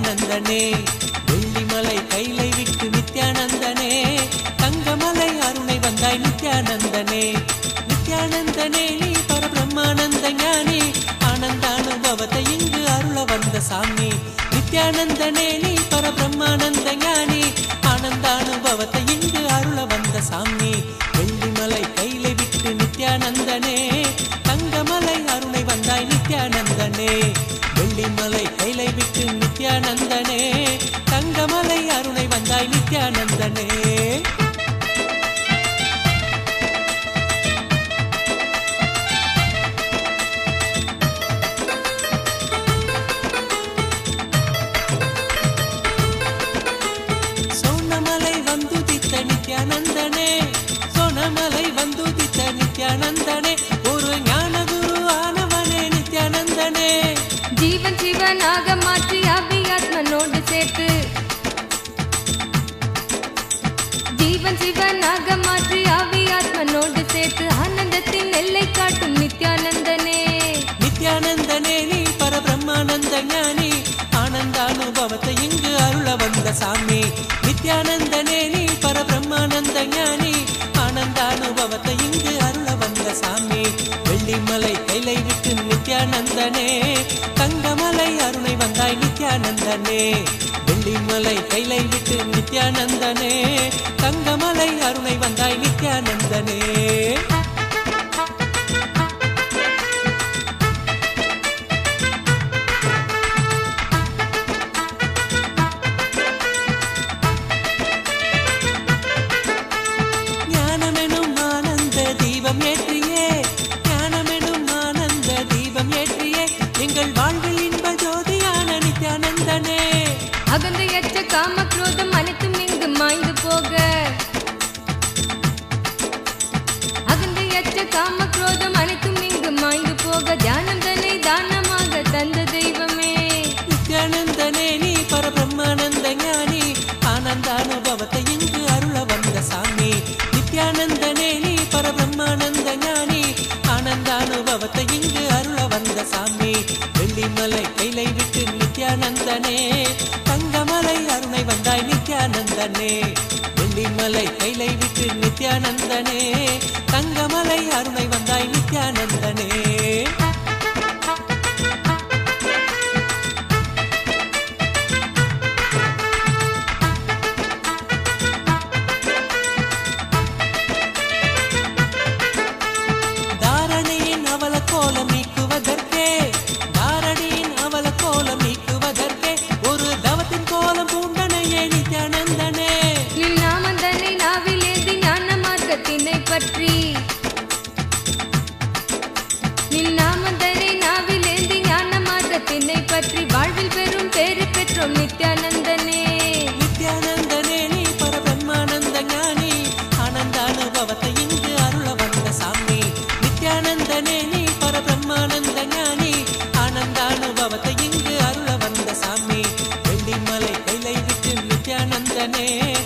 நித்யானந்தனே வெள்ளிமலை கைலை விட்டு நித்யானந்தனே தங்கமலை அருணை வந்தாய் நித்யானந்தனே நித்யானந்தனே நீ பரபிரம்மானந்த ஞானி ஆனந்தானுபவத்தை இங்கு அருள வந்த சாமி நித்யானந்தனே நீ பரபிரம்மானந்த ஞானி ஆனந்தானுபவத்தை இங்கு அருள வந்த சாமி வெள்ளிமலை கைலை விட்டு நித்யானந்தனே தங்கமலை அருணை வந்தாய் நித்யானந்தனே வெள்ளிமலை கைலை விட்டு நித்யானந்தனே தங்கமலை அருணை வந்தாய் நித்யானந்தனே சோனமலை வந்துதித்த நித்யானந்தனே சோனமலை வந்துதித்த நித்யானந்தனே ஒரு ஞானகுரு ஆனவனே நித்யானந்தனே ஜீவன் சிவனாக மாற்றி அபியாத்மனோடு சேர்த்து ஜீவன் சிவனாக மாற்றி அபியாத்மனோடு சேர்த்து ஆனந்தத்தின் எல்லை காட்டும் நித்யானந்தனே நித்யானந்தனே நீ பரபிரம்மானந்த ஞானி ஆனந்தானுபவத்தை இங்கு அருள வந்த சாமி நித்யானந்தனே நீ பரபிரம்மானந்த ஞானி ஆனந்தானுபவத்தை இங்கு அருள வந்த சாமி வெள்ளிமலை கைலை விட்டு நித்யானந்தனே தங்கமலை அருணை வந்தாய் நித்யானந்தனே வெள்ளிமலை கைலை விட்டு நித்யானந்தனே தங்கமலை அருணை வந்தாய் நித்யானந்தனே ஞானமெனும் ஆனந்த தீபம் ஏற்றியே ஞானமெனும் ஆனந்த தீபம் ஏற்றியே எங்கள் வாழ்வில் இன்ப ஜோதியான நித்யானந்தனே அகந்தையற்ற காம குரோதம் அனைத்தும் இங்கு மாய்ந்து போக அகந்தையற்ற காம குரோதம் அனைத்தும் இங்கு மாய்ந்து போக தியானம் தன்னை தானமாக தந்த தெய்வமே நித்யானந்தனே நீ பரபிரம்மானந்த ஞானி ஆனந்தானுபவத்தை இங்கு அருள வந்த சாமி நித்யானந்தனே நீ பரபிரம்மானந்த ஞானி ஆனந்தானுபவத்தை இங்கு அருள வந்த சாமி வெள்ளிமலை கைலை விட்டு நித்யானந்தனே தங்கமலை அருணை வந்தாய் நித்யானந்தனே வெள்ளிமலை கைலை விட்டு நித்யானந்தனே தங்கமலை அருணை வந்தாய் நித்யானந்தனே தாரணியின் அவல கோலம் நீக்குவதற்கே தாரணியின் அவல கோலம் நீக்குவதற்கே ஒரு தவத்தின் கோலம் பூண்டனையே நித்யானந்தனே நின் நாமம் தன்னை நாவிலேந்தி ஞான மார்க்கத்தினை பற்றி நின் நாமம் தன்னை நாவிலேந்தி ஞான மார்க்கத்தினை பற்றி வாழ்வில் பெறும் பேறு பெற்றோம் நித்யானந்தனே நித்யானந்தனே நீ பரபிரம்மானந்த ஞானி ஆனந்தானுபவத்தை இங்கு அருள வந்த சாமி நித்யானந்தனே நீ பரபிரம்மானந்த ஞானி ஆனந்தானுபவத்தை இங்கு அருள வந்த சாமி வெள்ளிமலை கைலை விட்டு நித்யானந்தனே